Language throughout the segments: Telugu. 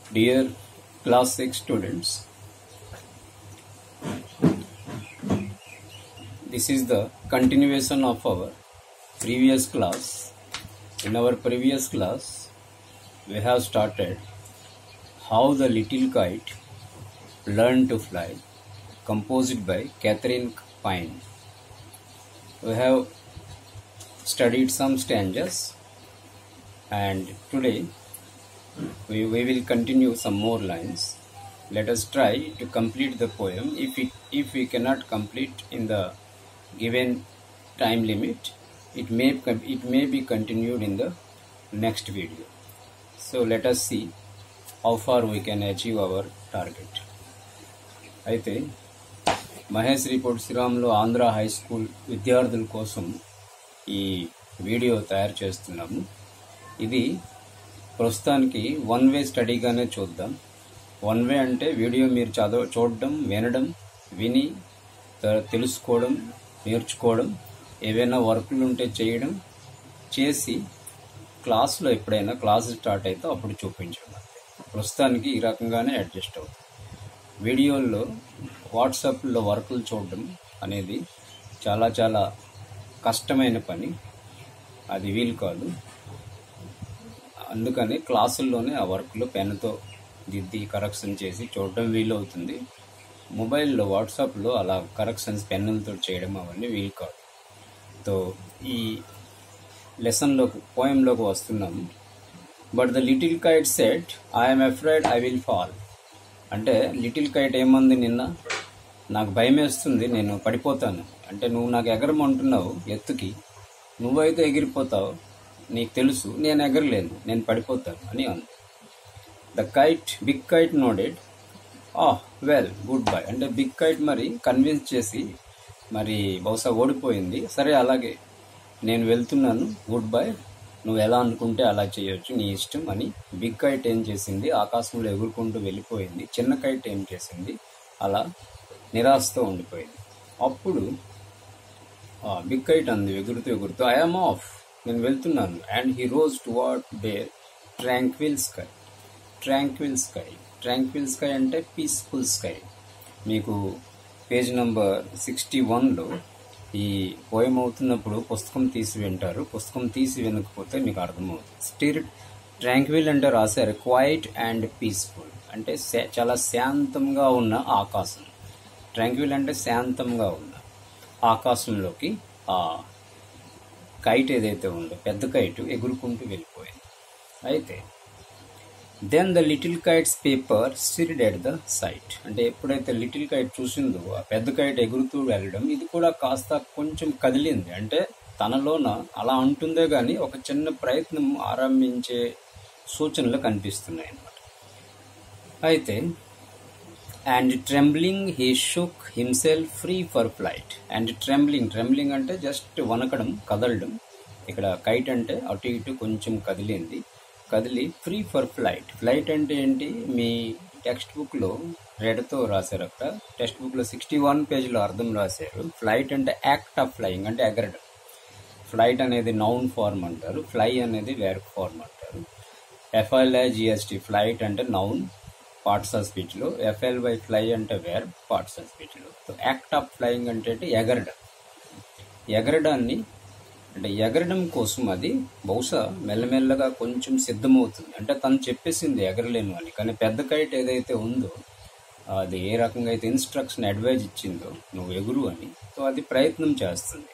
Dear class 6 students, this is the continuation of our previous class. In our previous class, we have started how the little kite learned to fly, composed by Catherine Pine. We have studied some stanzas, and today we, we will continue some more lines. Let us try to complete the poem. If we, if we cannot complete in the given time limit, it may con- it may be continued in the next video. So let us see how far we can achieve our target. అయితే మహేష్ రిపోర్ట్ శ్రీరామ్లో ఆంధ్ర హై స్కూల్ విద్యార్థుల కోసం ఈ వీడియో తయారు చేస్తున్నాము ఇది ప్రస్తుతానికి వన్ వే స్టడీగానే చూద్దాం వన్ వే అంటే వీడియో మీరు చదవ చూడడం వినడం విని త- తెలుసుకోవడం నేర్చుకోవడం ఏవైనా వర్కులు ఉంటే చేయడం చేసి క్లాస్లో ఎప్పుడైనా క్లాస్ స్టార్ట్ అయితే అప్పుడు చూపించడం ప్రస్తుతానికి ఈ రకంగానే అడ్జస్ట్ అవుతుంది వీడియోల్లో వాట్సాప్లో వర్కులు చూడడం అనేది చాలా చాలా కష్టమైన పని అది వీలు కాదు అందుకని క్లాసుల్లోనే ఆ వర్క్లు పెన్తో దిద్ది కరెక్షన్ చేసి చూడడం వీలవుతుంది మొబైల్లో వాట్సాప్లో అలా కరెక్షన్స్ పెన్నులతో చేయడం అవన్నీ వీలు కాదు సో ఈ లెసన్లోకి పోయంలోకి వస్తున్నాము but the little kite said I'm afraid I will fall అంటే లిటిల్ కైట్ ఏమంది నిన్న నాకు భయం వేస్తుంది నేను పడిపోతాను అంటే నువ్వు నాకు ఎగరమంటున్నావు ఎత్తుకి నువ్వైతే ఎగిరిపోతావు నీకు తెలుసు నేను ఎగరలేను నేను పడిపోతాను అని అంది the kite big kite nodded ah well goodbye అంటే బిగ్ కైట్ మరి కన్విన్స్ చేసి మరి బహుశా ఓడిపోయింది సరే అలాగే నేను వెళ్తున్నాను గుడ్ బై నువ్వు ఎలా అనుకుంటే అలా చేయొచ్చు నీ ఇష్టం అని బిగ్ కైట్ ఏం చేసింది ఆకాశంలో ఎగురుకుంటూ వెళ్ళిపోయింది చిన్న కైట్ ఏం చేసింది అలా నిరాశతో ఉండిపోయింది అప్పుడు బిగ్ కైట్ అంది ఎగురుతూ ఎగురుతూ ఐఎమ్ ఆఫ్ నేను వెళ్తున్నాను and he rose to what there tranquil sky tranquil sky tranquil sky అంటే పీస్ఫుల్ స్కై మీకు పేజ్ నంబర్ సిక్స్టీ వన్లో ఈ పోయం అవుతున్నప్పుడు పుస్తకం తీసి వింటారు పుస్తకం తీసి వినకపోతే మీకు అర్థమవుతుంది స్టిర్ ట్రాంక్విల్ అంటే రాశారు క్వైట్ అండ్ పీస్ఫుల్ అంటే శా- చాలా శాంతంగా ఉన్న ఆకాశం ట్రాంక్విల్ అంటే శాంతంగా ఉన్న ఆకాశంలోకి ఆ కైట్ ఏదైతే ఉందో పెద్ద కైట్ ఎగురుకుంటూ వెళ్ళిపోయింది అయితే then the little kites paper stirred at the sight అంటే ఎప్పుడైతే లిటిల్ కైట్ చూసిందో ఆ పెద్ద కైట్ ఎగురుతూ వెళ్ళడం ఇది కూడా కాస్త కొంచెం కదిలింది అంటే తనలోన అలా ఉంటుందే కానీ ఒక చిన్న ప్రయత్నం ఆరంభించే సూచనలు కనిపిస్తున్నాయి అన్నమాట అయితే and trembling he shook himself free for flight and trembling trembling అంటే జస్ట్ వనకడం కదలడం ఇక్కడ కైట్ అంటే అటు ఇటు కొంచెం కదిలింది కదిలి ఫ్రీ ఫర్ ఫ్లైట్ ఫ్లైట్ అంటే ఏంటి మీ టెక్స్ట్ బుక్లో రెడ్తో రాశారు అక్కడ టెక్స్ట్ బుక్లో సిక్స్టీ వన్ పేజ్లో అర్థం రాశారు ఫ్లైట్ అంటే యాక్ట్ ఆఫ్ ఫ్లయింగ్ అంటే ఎగరడం ఫ్లైట్ అనేది నౌన్ ఫార్మ్ అంటారు ఫ్లై అనేది వేర్ ఫార్మ్ అంటారు ఎఫ్ఎల్ఐ జిఎస్టి ఫ్లైట్ అంటే నౌన్ పార్ట్స్ ఆఫ్ స్పీచ్లో ఎఫ్ఎల్వై ఫ్లై అంటే వేర్ పార్ట్స్ ఆఫ్ స్పీచ్లో సో యాక్ట్ ఆఫ్ ఫ్లయింగ్ అంటే ఏంటి? ఎగరడం ఎగరడాన్ని అంటే ఎగరడం కోసం అది బహుశా మెల్లమెల్లగా కొంచెం సిద్ధమవుతుంది అంటే తను చెప్పేసింది ఎగరలేను అని కానీ పెద్ద కైట్ ఏదైతే ఉందో అది ఏ రకంగా అయితే ఇన్స్ట్రక్షన్ అడ్వైజ్ ఇచ్చిందో నువ్వు ఎగురు అని సో అది ప్రయత్నం చేస్తుంది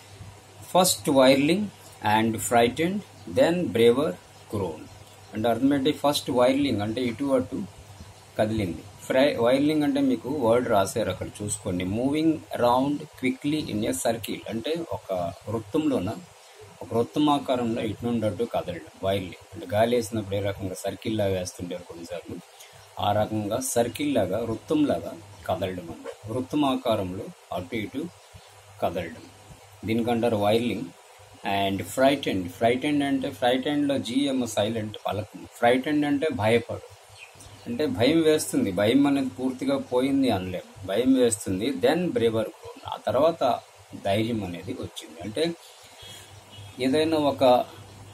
first whirling and frightened then braver grown అంటే అర్థం ఏంటి ఫస్ట్ వైర్లింగ్ అంటే ఇటు అటు కదిలింది ఫ్రై వైర్లింగ్ అంటే మీకు వర్డ్ రాశారు అక్కడ చూసుకోండి moving around quickly in a circle అంటే ఒక వృత్తంలోన ఒక వృత్తమాకారంలో ఇటు నుండి అటు కదలడం వైర్లింగ్ అంటే గాలి వేసినప్పుడు ఏ రకంగా సర్కిల్ లాగా వేస్తుంటారు కొన్నిసార్లు ఆ రకంగా సర్కిల్ లాగా వృత్తం లాగా కదలడం అన్నమాట వృత్తమాకారంలో అటు ఇటు కదలడం దీనికంటారు వైర్లింగ్ అండ్ ఫ్రైటెండ్ ఫ్రైటెండ్ అంటే ఫ్రైటెండ్లో జిఎం సైలెంట్ పలకం ఫ్రైటెండ్ అంటే భయపడు అంటే భయం వేస్తుంది భయం అనేది పూర్తిగా పోయింది అనలేము భయం వేస్తుంది దెన్ బ్రేవర్ ఆ తర్వాత ధైర్యం అనేది వచ్చింది అంటే ఏదైనా ఒక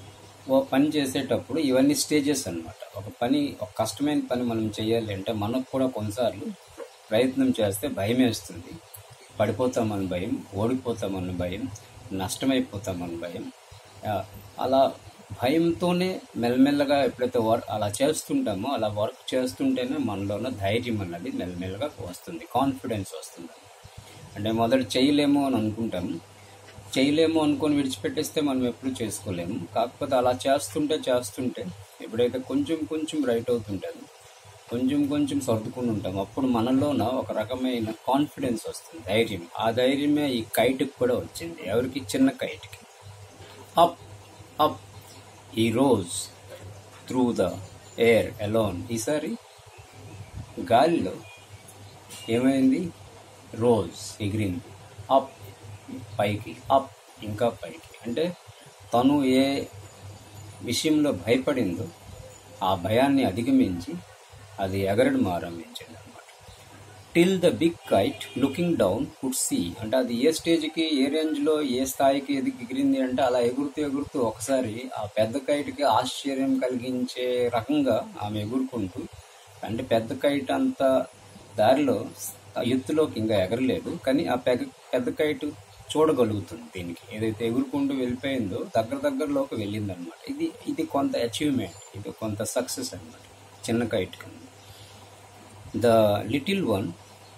ఓ పని చేసేటప్పుడు ఇవన్నీ స్టేజెస్ అన్నమాట ఒక పని ఒక కష్టమైన పని మనం చేయాలి అంటే మనకు కూడా కొన్నిసార్లు ప్రయత్నం చేస్తే భయం వేస్తుంది పడిపోతామని భయం ఓడిపోతామని భయం నష్టమైపోతామని భయం ఆ, అలా భయంతోనే మెల్లమెల్లగా ఎప్పుడైతే వర్క్ అలా చేస్తుంటామో అలా వర్క్ చేస్తుంటేనే మనలోన ధైర్యం అన్నది మెల్లమెల్లగా వస్తుంది కాన్ఫిడెన్స్ వస్తుంది అంటే మొదట చేయలేము అని అనుకుంటాం చేయలేము అనుకొని విడిచిపెట్టేస్తే మనం ఎప్పుడు చేసుకోలేము కాకపోతే అలా చేస్తుంటే చేస్తుంటే ఎప్పుడైతే కొంచెం కొంచెం రైట్ అవుతుంటుంది కొంచెం కొంచెం సర్దుకుని ఉంటాం అప్పుడు మనలోన ఒక రకమైన కాన్ఫిడెన్స్ వస్తుంది ధైర్యం ఆ ధైర్యమే ఈ కైట్కి కూడా వచ్చింది ఎవరికి చిన్న కైట్కి up up he rose through the air alone ఈసారి గాలిలో ఏమైంది రోజ్ ఎగిరింది అప్ పైకి అప్ ఇంకా పైకి అంటే తను ఏ విషయంలో భయపడిందో ఆ భయాన్ని అధిగమించి అది ఎగరడం ఆరంభించింది అనమాట till the big kite looking down could see అంటే అది ఏ స్టేజ్కి ఏ రేంజ్లో ఏ స్థాయికి ఎదిగి ఎగిరింది అంటే అలా ఎగురుతూ ఎగురుతూ ఒకసారి ఆ పెద్ద కైట్కి ఆశ్చర్యం కలిగించే రకంగా ఆమె ఎగురుకుంటూ అంటే పెద్ద కైట్ అంత దారిలో ఆ ఎత్తులోకి ఇంకా ఎగరలేదు కానీ ఆ పెద్ద పెద్ద కైట్ చూడగలుగుతుంది దీనికి ఏదైతే ఎగురుకుంటూ వెళ్ళిపోయిందో దగ్గర దగ్గరలోకి వెళ్ళింది అనమాట ఇది ఇది కొంత అచీవ్మెంట్ ఇది కొంత సక్సెస్ అనమాట చిన్న కైట్ కింద the little one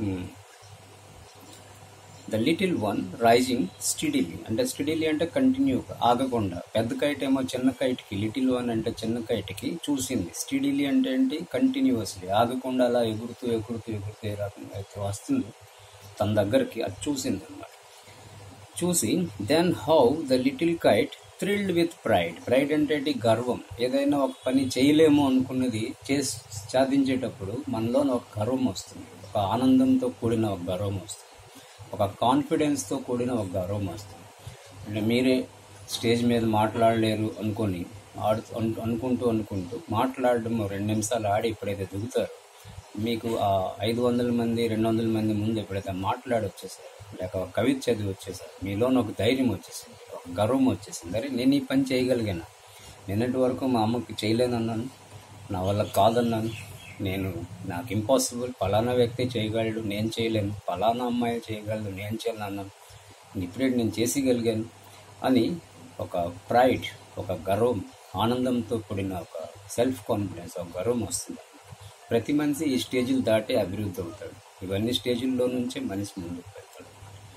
the little one rising steadily అంటే స్టిడిలీ అంటే కంటిన్యూ ఆగకుండా పెద్ద కైట్ ఏమో చిన్న కైట్కి లిటిల్ వన్ అంటే చిన్న కైట్కి చూసింది స్టిడిలీ అంటే ఏంటి కంటిన్యూస్లీ ఆగకుండా అలా ఎగురుతూ ఎగురుతూ ఎగురుతూ ఏ రకంగా అయితే వస్తుంది తన దగ్గరికి అది చూసింది అనమాట చూసి then how the little kite thrilled with pride pride అంటే ఏంటి? గర్వం ఏదైనా ఒక పని చేయలేము అనుకున్నది చేసి సాధించేటప్పుడు మనలో ఒక గర్వం వస్తుంది ఒక ఆనందంతో కూడిన ఒక గర్వం వస్తుంది ఒక కాన్ఫిడెన్స్తో కూడిన ఒక గర్వం వస్తుంది అంటే మీరే స్టేజ్ మీద మాట్లాడలేరు అనుకొని ఆడు అను- అనుకుంటూ అనుకుంటూ మాట్లాడడం రెండు నిమిషాలు ఆడి ఎప్పుడైతే దిగుతారో మీకు ఆ ఐదు వందల మంది రెండు వందల మంది ముందు ఎప్పుడైతే మాట్లాడి వచ్చేసారు లేక ఒక కవిత చదివి వచ్చేసారు మీలోన ఒక ధైర్యం వచ్చేసింది ఒక గర్వం వచ్చేసింది అరే నేను ఈ పని చేయగలిగాను నిన్నటి వరకు మా అమ్మకి చేయలేదన్నాను నా వల్ల కాదన్నాను నేను నాకు ఇంపాసిబుల్ ఫలానా వ్యక్తి చేయగలడు నేను చేయలేను ఫలానా అమ్మాయి చేయగలదు నేను చేయలేను అన్నాను ఇప్పుడే నేను చేసిగలిగాను అని ఒక ప్రైడ్ ఒక గర్వం ఆనందంతో కూడిన ఒక సెల్ఫ్ కాన్ఫిడెన్స్ ఒక గర్వం వస్తుంది ప్రతి మనిషి ఈ స్టేజ్లు దాటి అభివృద్ధి అవుతాడు ఇవన్నీ స్టేజ్ల్లో నుంచే మనిషి ముందుకు వెళ్తాడు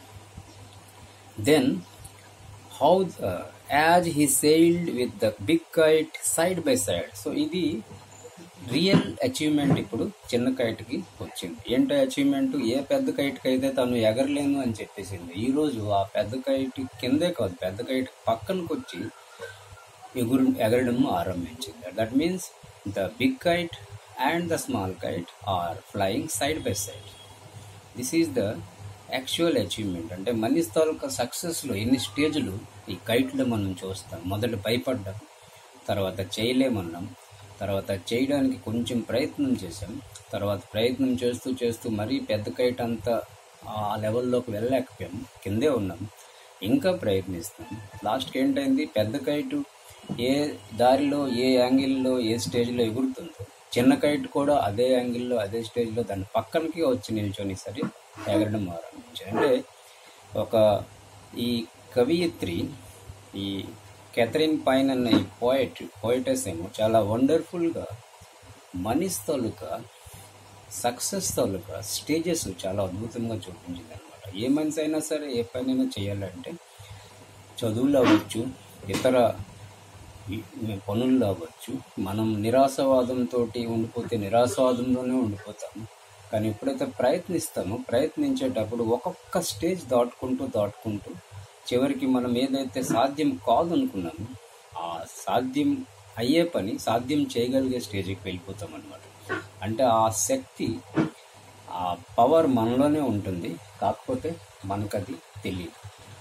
then how as he sailed with the big kite side by side so ఇది రియల్ అచీవ్మెంట్ ఇప్పుడు చిన్న కైట్కి వచ్చింది ఏంటో అచీవ్మెంట్ ఏ పెద్ద కైట్కి అయితే తను ఎగరలేను అని చెప్పేసింది ఈ రోజు ఆ పెద్ద కైట్ కిందే కాదు పెద్ద కైట్ పక్కనకు వచ్చి ఎగురు ఎగరడం ఆరంభించింది that means the big kite and the small kite are flying side by side this is the actual achievement అంటే మనిషి తాలూకా సక్సెస్లో ఎన్ని స్టేజ్లు ఈ కైట్లో మనం చూస్తాం మొదట భయపడ్డాం తర్వాత చేయలేమన్నాం తర్వాత చేయడానికి కొంచెం ప్రయత్నం చేసాం తర్వాత ప్రయత్నం చేస్తూ చేస్తూ మరీ పెద్ద కైట్ అంతా ఆ లెవెల్లోకి వెళ్ళలేకపోయాం కిందే ఉన్నాం ఇంకా ప్రయత్నిస్తాం లాస్ట్కి ఏంటైంది పెద్ద కైటు ఏ దారిలో ఏ యాంగిల్లో ఏ స్టేజ్లో ఎగురుతుందో చిన్న కైట్ కూడా అదే యాంగిల్లో అదే స్టేజ్లో దాని పక్కనకి వచ్చి నిల్చొని సరే ఎగరడం ఆరంభించింది అంటే ఒక ఈ కవియత్రి ఈ కెథరిన్ పైన్ అన్న ఈ పోయిట్ పోయిటస్ ఏమో చాలా వండర్ఫుల్గా మనిషి తాలూకా సక్సెస్ తాలూకా స్టేజెస్ చాలా అద్భుతంగా చూపించింది అనమాట ఏ మనిషి అయినా సరే ఏ పనైనా చేయాలంటే చదువులు అవ్వచ్చు ఇతర ఈ- పనుల్లో అవ్వచ్చు మనం నిరాశవాదంతో ఉండిపోతే నిరాశవాదంలోనే ఉండిపోతాము కానీ ఎప్పుడైతే ప్రయత్నిస్తామో ప్రయత్నించేటప్పుడు ఒక్కొక్క స్టేజ్ దాటుకుంటూ దాటుకుంటూ చివరికి మనం ఏదైతే సాధ్యం కాదు అనుకున్నామో ఆ సాధ్యం అయ్యే పని సాధ్యం చేయగలిగే స్టేజ్కి వెళ్ళిపోతాం అనమాట అంటే ఆ శక్తి ఆ పవర్ మనలోనే ఉంటుంది కాకపోతే మనకది తెలియదు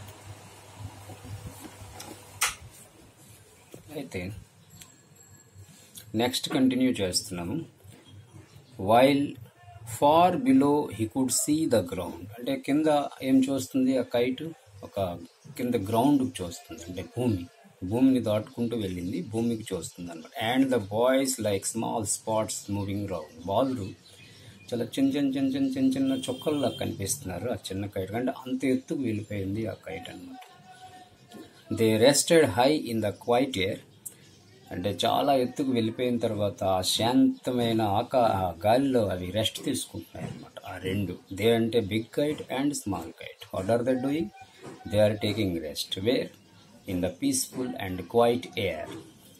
అయితే నెక్స్ట్ కంటిన్యూ చేస్తున్నాము while far below he could see the ground అంటే కింద ఏం చూస్తుంది ఆ కైట్ ఒక కింద గ్రౌండ్ చూస్తుంది అంటే భూమి భూమిని దాటుకుంటూ వెళ్ళింది భూమికి చూస్తుంది అనమాట and the boys like small spots moving round వాళ్ళు చాలా చిన్న చిన్న చిన్న చిన్న చిన్న చిన్న చుక్కల్లా కనిపిస్తున్నారు ఆ చిన్న కైట్ అంటే అంత ఎత్తుకు వెళ్ళిపోయింది ఆ కైట్ అనమాట they rested high in the quiet air అంటే చాలా ఎత్తుకు వెళ్ళిపోయిన తర్వాత ఆ శాంతమైన ఆకా ఆ గాలిలో అవి రెస్ట్ తీసుకుంటున్నాయి అనమాట ఆ రెండు దే అంటే big kite and small kite what are the doing they are taking rest where in the peaceful and quiet air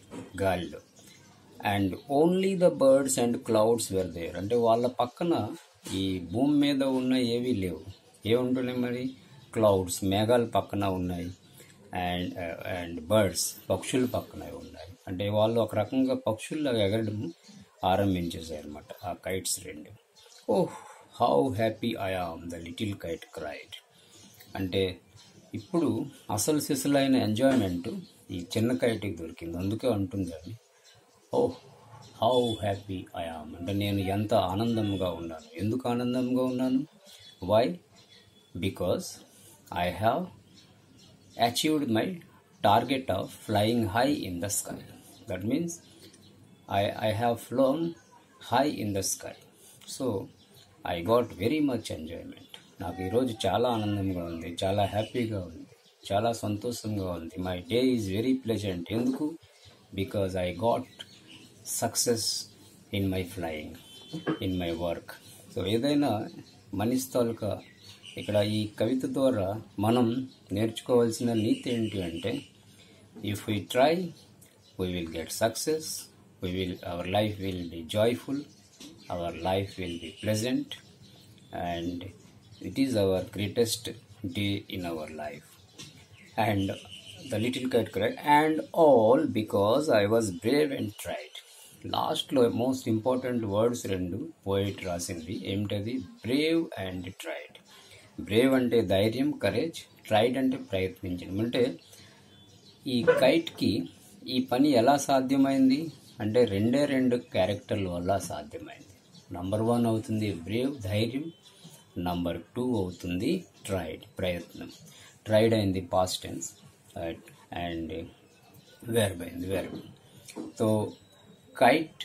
గాలిలో and only the birds and clouds were there అంటే వాళ్ళ పక్కన ఈ భూమి మీద ఉన్న ఏవి లేవు ఏముంటున్నాయి మరి క్లౌడ్స్ మేఘాలు పక్కన ఉన్నాయి అండ్ అండ్ బర్డ్స్ పక్షులు పక్కన ఉన్నాయి అంటే వాళ్ళు ఒక రకంగా పక్షుల్లాగా ఎగరడం ఆరంభించేసారు అనమాట ఆ కైట్స్ రెండు oh how happy I am the little kite cried అంటే ఇప్పుడు అసలు సిసలైన ఎంజాయ్మెంట్ ఈ చిన్న కైట్కి దొరికింది అందుకే అంటుంది అది oh how happy I am అంటే నేను ఎంత ఆనందంగా ఉన్నాను ఎందుకు ఆనందంగా ఉన్నాను why because I have achieved my target of flying high in the sky. That means I, I have flown high in the sky. So I got very much enjoyment. నాకు ఈరోజు చాలా ఆనందంగా ఉంది చాలా హ్యాపీగా ఉంది చాలా సంతోషంగా ఉంది my day is very pleasant ఎందుకు because I got success in my flying in my work so ఏదైనా మనిషి తాలూకా ఇక్కడ ఈ కవిత ద్వారా మనం నేర్చుకోవాల్సిన నీతి ఏంటి అంటే if we try we will get success we will our life will be joyful our life will be pleasant and it is our greatest day in our life and the little kite cry and all because I was brave and tried లాస్ట్లో మోస్ట్ ఇంపార్టెంట్ వర్డ్స్ రెండు పోయిట్ రాసింది ఏమిటది బ్రేవ్ అండ్ ట్రైడ్ బ్రేవ్ అంటే ధైర్యం కరేజ్ ట్రైడ్ అంటే ప్రయత్నించడం అంటే ఈ కైట్కి ఈ పని ఎలా సాధ్యమైంది అంటే రెండే రెండు క్యారెక్టర్ల వల్ల సాధ్యమైంది నంబర్ వన్ అవుతుంది బ్రేవ్ ధైర్యం నంబర్ టూ అవుతుంది ట్రైడ్ ప్రయత్నం ట్రైడ్ అయింది పాస్ట్ టెన్స్ అండ్ వెర్బ్ అయింది వెర్బ్ సో కైట్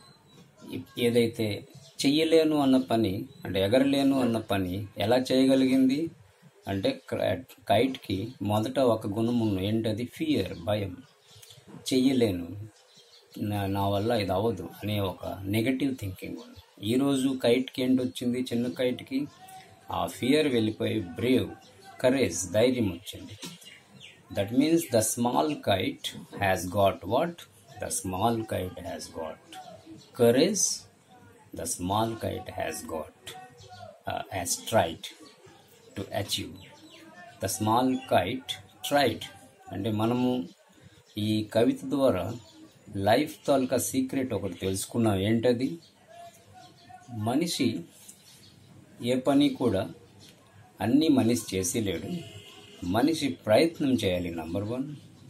ఏదైతే చెయ్యలేను అన్న పని అంటే ఎగరలేను అన్న పని ఎలా చేయగలిగింది అంటే కైట్కి మొదట ఒక గుణం ఉన్న ఏంటది ఫియర్ భయం చెయ్యలేను నా నా వల్ల ఇది అవ్వదు అనే ఒక నెగటివ్ థింకింగ్ ఉంది ఈరోజు కైట్కి ఏంటి వచ్చింది చిన్న కైట్కి ఆ ఫియర్ వెళ్ళిపోయి బ్రేవ్ కరేజ్ ధైర్యం వచ్చింది that means the small kite has got what the small kite has got courage the small kite has got uh, has tried to achieve the small kite tried అంటే మనము ఈ కవిత ద్వారా లైఫ్ తాలూకా సీక్రెట్ ఒకటి తెలుసుకున్నాం ఏంటది మనిషి ఏ పని కూడా అన్నీ మనిషి చేసి లేడు మనిషి ప్రయత్నం చేయాలి నంబర్ వన్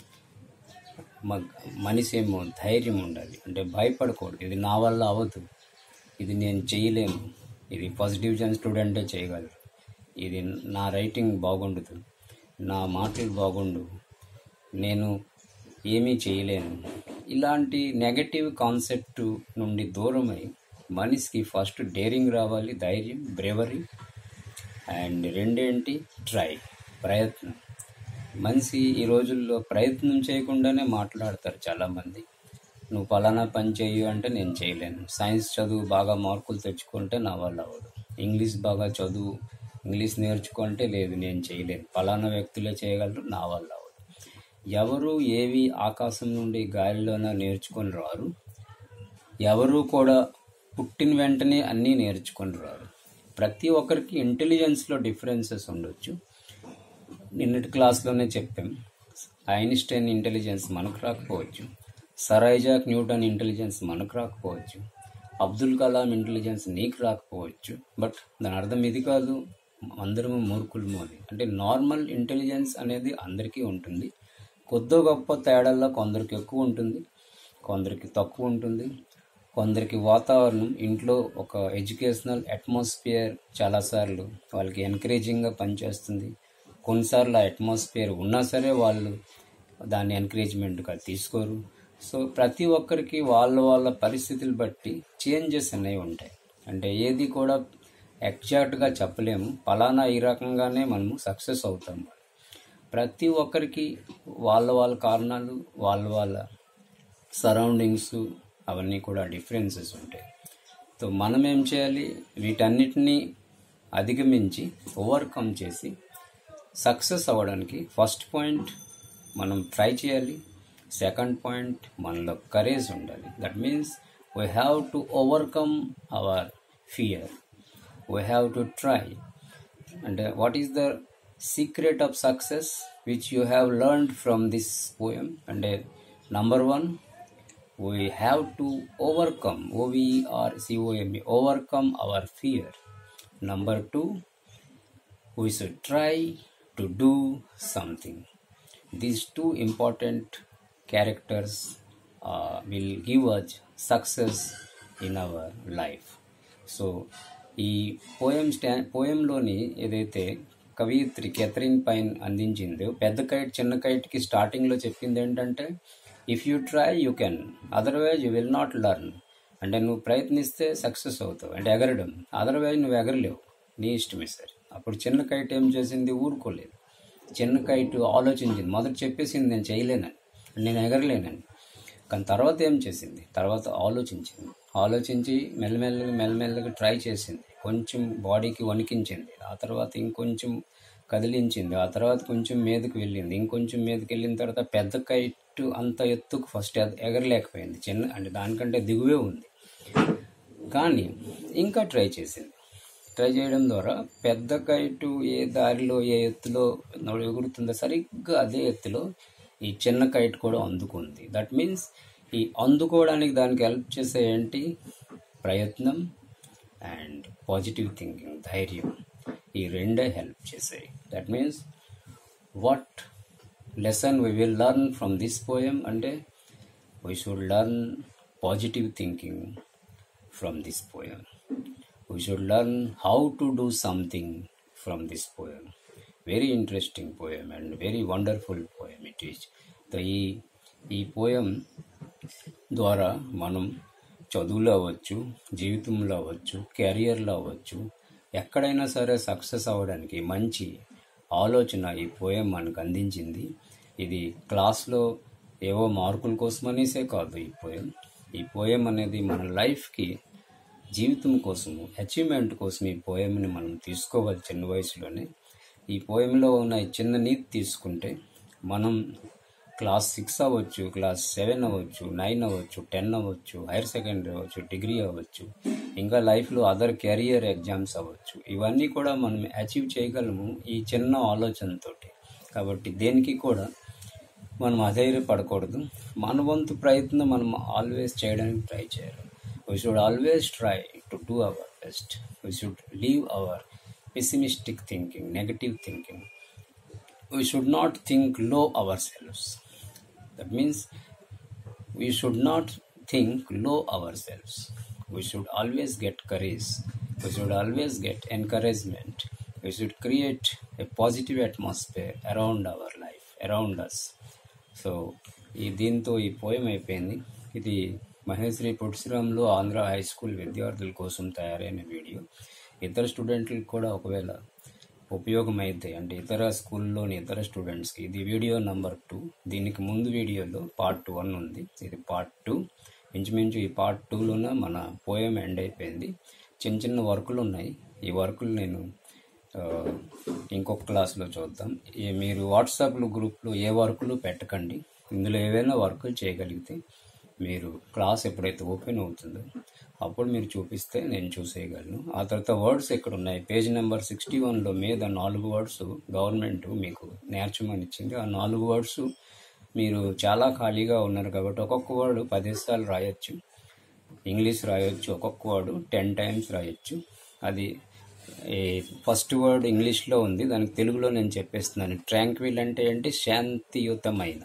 మనిషి ఏమో ధైర్యం ఉండాలి అంటే భయపడకూడదు ఇది నా వల్ల అవ్వదు ఇది నేను చేయలేను ఇది ఫస్ట్ డివిజన్ స్టూడెంటే చేయగలరు ఇది నా రైటింగ్ బాగుండదు నా మాటలు బాగుండు నేను ఏమీ చేయలేను ఇలాంటి నెగటివ్ కాన్సెప్ట్ నుండి దూరమై మనిషికి ఫస్ట్ డేరింగ్ రావాలి ధైర్యం బ్రేవరీ అండ్ రెండేంటి ట్రై ప్రయత్నం మనిషి ఈ రోజుల్లో ప్రయత్నం చేయకుండానే మాట్లాడతారు చాలామంది నువ్వు పలానా పని చేయు అంటే నేను చేయలేను సైన్స్ చదువు బాగా మార్కులు తెచ్చుకుంటే నా వల్ల అవ్వదు ఇంగ్లీష్ బాగా చదువు ఇంగ్లీష్ నేర్చుకుంటే లేదు నేను చేయలేను పలానా వ్యక్తులే చేయగలరు నా వల్ల అవ్వదు ఎవరు ఏవి ఆకాశం నుండి గాలిలోన నేర్చుకొని రారు ఎవరు కూడా పుట్టిన వెంటనే అన్నీ నేర్చుకొని రారు ప్రతి ఒక్కరికి ఇంటెలిజెన్స్లో డిఫరెన్సెస్ ఉండొచ్చు నిన్నటి క్లాస్లోనే చెప్పాం ఐన్స్టైన్ ఇంటెలిజెన్స్ మనకు రాకపోవచ్చు సర్ ఐజాక్ న్యూటన్ ఇంటెలిజెన్స్ మనకు రాకపోవచ్చు అబ్దుల్ కలాం ఇంటెలిజెన్స్ నీకు రాకపోవచ్చు బట్ దాని అర్థం ఇది కాదు అందరము మూర్ఖులము అని అంటే నార్మల్ ఇంటెలిజెన్స్ అనేది అందరికీ ఉంటుంది కొద్దో గొప్ప తేడాల్లో కొందరికి ఎక్కువ ఉంటుంది కొందరికి తక్కువ ఉంటుంది కొందరికి వాతావరణం ఇంట్లో ఒక ఎడ్యుకేషనల్ అట్మాస్ఫియర్ చాలాసార్లు వాళ్ళకి ఎంకరేజింగ్గా పనిచేస్తుంది కొన్నిసార్లు ఆ అట్మాస్ఫియర్ ఉన్నా సరే వాళ్ళు దాన్ని ఎంకరేజ్మెంట్గా తీసుకోరు సో ప్రతి ఒక్కరికి వాళ్ళ వాళ్ళ పరిస్థితులు బట్టి చేంజెస్ అనేవి ఉంటాయి అంటే ఏది కూడా ఎగ్జాక్ట్గా చెప్పలేము పలానా ఈ రకంగానే మనము సక్సెస్ అవుతాం ప్రతి ఒక్కరికి వాళ్ళ వాళ్ళ కారణాలు వాళ్ళ వాళ్ళ సరౌండింగ్స్ అవన్నీ కూడా డిఫరెన్సెస్ ఉంటాయి సో మనం ఏం చేయాలి వీటన్నిటినీ అధిగమించి ఓవర్కమ్ చేసి సక్సెస్ అవ్వడానికి ఫస్ట్ పాయింట్ మనం ట్రై చేయాలి సెకండ్ పాయింట్ మనలో కరేజ్ ఉండాలి that means we have to overcome our fear we have to try అంటే what is the secret of success which you have learned from this poem అంటే number one we have to overcome OVR COM overcome our fear. Number two, we should try to do something. These two important characters uh, will give us success in our life. So ఈ పోయం స్టా పోయంలోని ఏదైతే కవియత్రి కెథరిన్ పైన్ అందించిందో పెద్ద కైట్ చిన్న కైట్కి స్టార్టింగ్లో చెప్పింది ఏంటంటే if you try you can otherwise you will not learn అంటే నువ్వు ప్రయత్నిస్తే సక్సెస్ అవుతావు అంటే ఎగరడం అదర్వైజ్ నువ్వు ఎగరలేవు నీ ఇష్టమే సరే అప్పుడు చిన్న కైట్ ఏం చేసింది ఊరుకోలేదు చిన్న కైట్ ఆలోచించింది మొదట చెప్పేసింది నేను చేయలేనని నేను ఎగరలేనని కానీ తర్వాత ఏం చేసింది తర్వాత ఆలోచించింది ఆలోచించి మెల్లమెల్లగా మెల్లమెల్లగా ట్రై చేసింది కొంచెం బాడీకి వణికించింది ఆ తర్వాత ఇంకొంచెం కదిలించింది ఆ తర్వాత కొంచెం మీదకి వెళ్ళింది ఇంకొంచెం మీదకి వెళ్ళిన తర్వాత పెద్ద కైట్ అంత ఎత్తుకు ఫస్ట్ ఎగరలేకపోయింది చిన్న అంటే దానికంటే దిగువే ఉంది కానీ ఇంకా ట్రై చేసింది ట్రై చేయడం ద్వారా పెద్ద కైటు ఏ దారిలో ఏ ఎత్తులో ఎగురుతుందో సరిగ్గా అదే ఎత్తులో ఈ చిన్న కైట్ కూడా అందుకుంది దట్ మీన్స్ ఈ అందుకోవడానికి దానికి హెల్ప్ చేసే ఏంటి ప్రయత్నం అండ్ పాజిటివ్ థింకింగ్ ధైర్యం ఈ రెండే హెల్ప్ చేసాయి that means what lesson we will learn from this poem అంటే we should learn positive thinking from this poem we should learn how to do something from this poem very interesting poem and very wonderful poem it is ఈ ఈ పోయం ద్వారా మనం చదువులో అవ్వచ్చు జీవితంలో అవ్వచ్చు కెరియర్లో అవ్వచ్చు ఎక్కడైనా సరే సక్సెస్ అవ్వడానికి మంచి ఆలోచన ఈ పోయం మనకు అందించింది ఇది క్లాస్లో ఏవో మార్కుల కోసమనేసే కాదు ఈ పోయం ఈ పోయం అనేది మన లైఫ్కి జీవితం కోసము అచీవ్మెంట్ కోసం ఈ పోయంని మనం తీసుకోవాలి చిన్న వయసులోనే ఈ పోయంలో ఉన్న ఈ చిన్న నీతి తీసుకుంటే మనం క్లాస్ సిక్స్ అవ్వచ్చు క్లాస్ సెవెన్ అవ్వచ్చు నైన్ అవ్వచ్చు టెన్ అవ్వచ్చు హైయర్ సెకండరీ అవ్వచ్చు డిగ్రీ అవ్వచ్చు ఇంకా లైఫ్లో అదర్ కెరియర్ ఎగ్జామ్స్ అవ్వచ్చు ఇవన్నీ కూడా మనం అచీవ్ చేయగలము ఈ చిన్న ఆలోచనతోటి కాబట్టి దేనికి కూడా మనం అధైర్యపడకూడదు మన వంతు ప్రయత్నం మనం ఆల్వేస్ చేయడానికి ట్రై చేయాలి we should always try to do our best we should leave our pessimistic thinking negative thinking we should not think low ourselves that means we should not think low ourselves we should always get courage we should always get encouragement we should create a positive atmosphere around our life around us so ఈ దీంతో ఈ పోయం అయిపోయింది ఇది మహేశ్వరి పుట్సిరాంలో ఆంధ్ర హై స్కూల్ విద్యార్థుల కోసం తయారైన వీడియో ఇతర స్టూడెంట్లకు కూడా ఒకవేళ ఉపయోగమైతే అంటే ఇతర స్కూల్లోని ఇతర స్టూడెంట్స్కి ఇది వీడియో నంబర్ టూ దీనికి ముందు వీడియోలో పార్ట్ వన్ ఉంది ఇది పార్ట్ టూ ఇంచుమించు ఈ పార్ట్ టూలోనే మన పోయం ఎండ్ అయిపోయింది చిన్న చిన్న వర్కులు ఉన్నాయి ఈ వర్కులు నేను ఆ, ఇంకొక క్లాస్లో చూద్దాం ఈ మీరు వాట్సాప్లో గ్రూప్లో ఏ వర్కులు పెట్టకండి ఇందులో ఏవైనా వర్కులు చేయగలిగితే మీరు క్లాస్ ఎప్పుడైతే ఓపెన్ అవుతుందో అప్పుడు మీరు చూపిస్తే నేను చూసేయగలను ఆ తర్వాత వర్డ్స్ ఎక్కడ ఉన్నాయి పేజ్ నెంబర్ సిక్స్టీ వన్లో మీద నాలుగు వర్డ్స్ గవర్నమెంట్ మీకు నేర్చమని ఇచ్చింది ఆ నాలుగు వర్డ్స్ మీరు చాలా ఖాళీగా ఉన్నారు కాబట్టి ఒక్కొక్క వర్డ్ పదేసార్లు రాయొచ్చు ఇంగ్లీష్ రాయొచ్చు ఒక్కొక్క వర్డ్ టెన్ టైమ్స్ రాయొచ్చు అది ఈ ఫస్ట్ వర్డ్ ఇంగ్లీష్లో ఉంది దానికి తెలుగులో నేను చెప్పేస్తున్నాను ట్రాంక్విల్ అంటే ఏంటి శాంతియుతమైన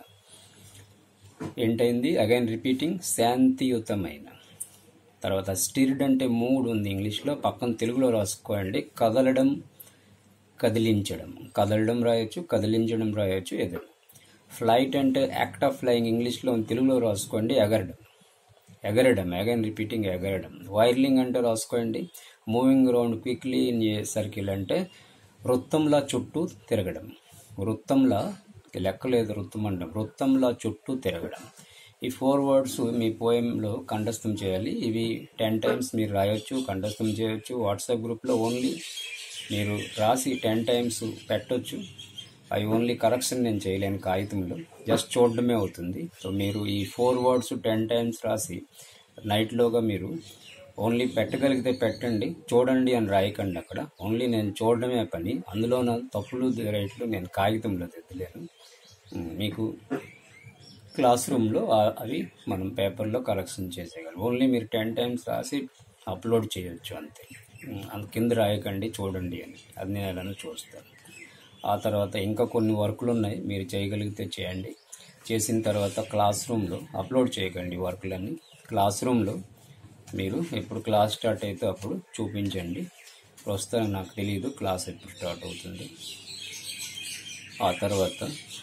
ఏంటైంది అగైన్ రిపీటింగ్ శాంతియుతమైన తర్వాత స్టిర్డ్ అంటే మూడ్ ఉంది ఇంగ్లీష్లో పక్కన తెలుగులో రాసుకోండి కదలడం కదిలించడం కదలడం రాయొచ్చు కదిలించడం రాయొచ్చు ఎదురు ఫ్లైట్ అంటే యాక్ట్ ఆఫ్ ఫ్లయింగ్ ఇంగ్లీష్లో తెలుగులో రాసుకోండి ఎగరడం ఎగరడం అగైన్ రిపీటింగ్ ఎగరడం వైర్లింగ్ అంటే రాసుకోండి moving round quickly in a circle అంటే వృత్తంలా చుట్టూ తిరగడం వృత్తంలా లెక్కలేదు వృత్తం అంటాం వృత్తంలా చుట్టూ తిరగడం ఈ ఫోర్ వర్డ్స్ మీ పోయంలో కంఠస్థం చేయాలి ఇవి టెన్ టైమ్స్ మీరు రాయొచ్చు కంఠస్థం చేయొచ్చు వాట్సాప్ గ్రూప్లో ఓన్లీ మీరు రాసి టెన్ టైమ్స్ పెట్టొచ్చు అవి ఓన్లీ కరెక్షన్ నేను చేయలేను కాగితంలో జస్ట్ చూడడమే అవుతుంది సో మీరు ఈ ఫోర్ వర్డ్స్ టెన్ టైమ్స్ రాసి నైట్లోగా మీరు ఓన్లీ పెట్టగలిగితే పెట్టండి చూడండి అని రాయకండి అక్కడ ఓన్లీ నేను చూడడమే పని అందులో నా తప్పులు రైట్లు నేను కాగితంలో దిద్దలేను ఉమ్, మీకు క్లాస్ రూమ్లో ఆ- అవి మనం పేపర్లో కరెక్షన్ చేసేయగలం ఓన్లీ మీరు టెన్ టైమ్స్ రాసి అప్లోడ్ చేయొచ్చు అంతే ఉమ్, అంత కింద రాయకండి చూడండి అని అది నేను ఎలానో చూస్తాను ఆ తర్వాత ఇంకా కొన్ని వర్కులు ఉన్నాయి మీరు చేయగలిగితే చేయండి చేసిన తర్వాత క్లాస్ రూమ్లో అప్లోడ్ చేయకండి వర్కులన్నీ క్లాస్ రూమ్లో మీరు ఎప్పుడు క్లాస్ స్టార్ట్ అయితే అప్పుడు చూపించండి ప్రస్తుతం నాకు తెలియదు క్లాస్ ఎప్పుడు స్టార్ట్ అవుతుంది ఆ తర్వాత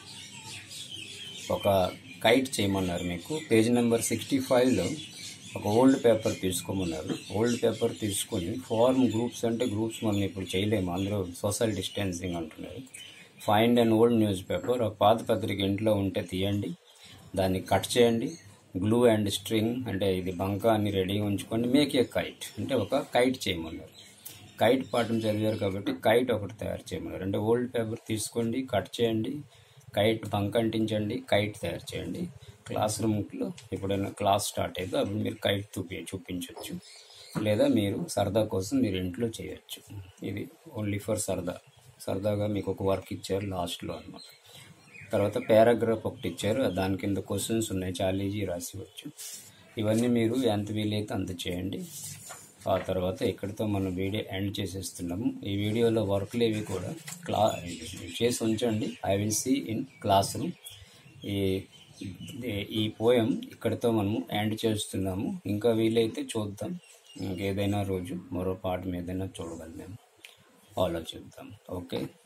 ఒక కైట్ చేయమన్నారు మీకు పేజ్ నెంబర్ సిక్స్టీ ఫైవ్లో ఒక ఓల్డ్ పేపర్ తీసుకోమన్నారు ఓల్డ్ పేపర్ తీసుకొని ఫార్మ్ గ్రూప్స్ అంటే గ్రూప్స్ మనం ఇప్పుడు చేయలేము అందరూ సోషల్ డిస్టెన్సింగ్ అంటున్నారు find and old newspaper ఒక పాత పత్రిక ఇంట్లో ఉంటే తీయండి దాన్ని కట్ చేయండి గ్లూ అండ్ స్ట్రింగ్ అంటే ఇది బంక అన్ని రెడీ ఉంచుకొని మేక్ ఏ కైట్ అంటే ఒక కైట్ చేయమన్నారు కైట్ పాఠం చదివారు కాబట్టి కైట్ ఒకటి తయారు చేయమన్నారు అంటే ఓల్డ్ పేపర్ తీసుకోండి కట్ చేయండి కైట్ బంక్ అంటించండి కైట్ తయారు చేయండి క్లాస్ రూమ్లో ఎప్పుడైనా క్లాస్ స్టార్ట్ అయితే అప్పుడు మీరు కైట్ చూపి చూపించవచ్చు లేదా మీరు సరదా కోసం మీరు ఇంట్లో చేయొచ్చు ఇది ఓన్లీ ఫర్ సరదా సరదాగా మీకు ఒక వర్క్ ఇచ్చారు లాస్ట్లో అన్నమాట తర్వాత పారాగ్రాఫ్ ఒకటి ఇచ్చారు దాని కింద క్వశ్చన్స్ ఉన్నాయి చాలా ఈజీ రాసివచ్చు ఇవన్నీ మీరు ఎంత వీలైతే అంత చేయండి ఆ తర్వాత ఇక్కడితో మనం వీడియో ఎండ్ చేసేస్తున్నాము ఈ వీడియోలో వర్క్లు ఇవి కూడా క్లా చేసి ఉంచండి I will see in classroom ఈ ఈ పోయం ఇక్కడితో మనము ఎండ్ చేస్తున్నాము ఇంకా వీలైతే చూద్దాం ఇంకేదైనా రోజు మరో పాఠం ఏదైనా చూడగలం ఆలోచిద్దాం ఓకే